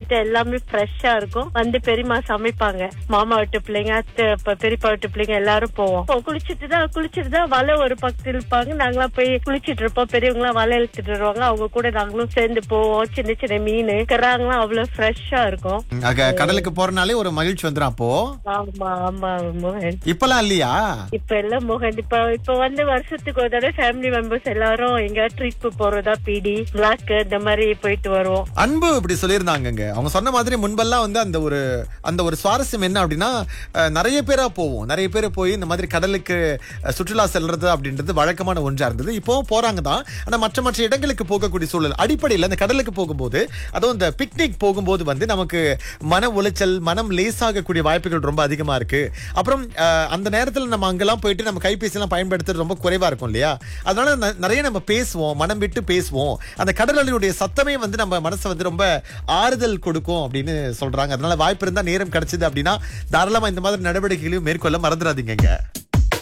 குளிச்சிட்டு எல்லாமே ஃப்ரெஷ்ஷா இருக்கும் வந்து பெரியம்மா சமைப்பாங்க மாமா வீட்டு பிள்ளைங்க அத்தை ப- பெரியப்பா வீட்டு பிள்ளைங்க எல்லாரும் போவோம் இப்போ குளிச்சிட்டு தான் குளிச்சிட்டு தான் வலை ஒரு பக்கத்துல இருப்பாங்க நாங்களாம் போய் குளிச்சிட்டு இருப்போம் பெரியவங்க எல்லாம் வலை இழுத்துட்டு வருவாங்க அவங்க கூட நாங்களும் சேர்ந்து போவோம் சின்ன சின்ன மீன் கறாங்களாம் அவ்வளவு ஃப்ரெஷ்ஷா இருக்கும் அங்க கடலுக்கு போறனாலே ஒரு மகிழ்ச்சி வந்துடும் அப்போ ஆமா ஆமா மோகன் இப்பெல்லாம் இல்லையா இப்ப எல்லாம் மோகன் இப்ப இப்ப வந்து வருஷத்துக்கு ஒரு தடவை ஃபேமிலி மெம்பர்ஸ் எல்லாரும் எங்க ட்ரிப் போறதா பிடி பிளாக் இந்த மாதிரி போயிட்டு வருவோம் அன்பு இப்படி சொல்லியிருந்தாங்கங்க அவங்க சொன்ன மாதிரி முன்பெல்லாம் வந்து அந்த ஒரு அந்த ஒரு சுவாரஸ்யம் என்ன அப்படின்னா அஹ், நிறைய பேரா போவோம் நிறைய பேர் போய் இந்த மாதிரி கடலுக்கு அஹ், சுற்றுலா செல்றது அப்படின்றது வழக்கமான ஒன்றா இருந்தது இப்போ போறாங்க தான் ஆனா மற்ற மற்ற இடங்களுக்கு போகக்கூடிய சூழல் அடிப்படையில் அந்த கடலுக்கு போகும்போது அதுவும் இந்த பிக்னிக் போகும்போது வந்து நமக்கு மன உளைச்சல் மனம் லேசாகக்கூடிய வாய்ப்புகள் ரொம்ப அதிகமா இருக்கு அப்புறம் அஹ், அந்த நேரத்தில் நம்ம அங்கெல்லாம் போயிட்டு நம்ம கைபேசி எல்லாம் பயன்படுத்துறது ரொம்ப குறைவா இருக்கும் இல்லையா அதனால ந- நிறைய நம்ம பேசுவோம் மனம் விட்டு பேசுவோம் அந்த கடல் அலையுடைய சத்தமே வந்து நம்ம மனசை வந்து ரொம்ப ஆறுதல் கொடுக்கும் அப்படின்னு சொல்றாங்க அதனால வாய்ப்பு இருந்தா நேரம் கிடைச்சது அப்படின்னா தாராளமா இந்த மாதிரி நடவடிக்கைகளையும் மேற்கொள்ள மறந்துடாதீங்க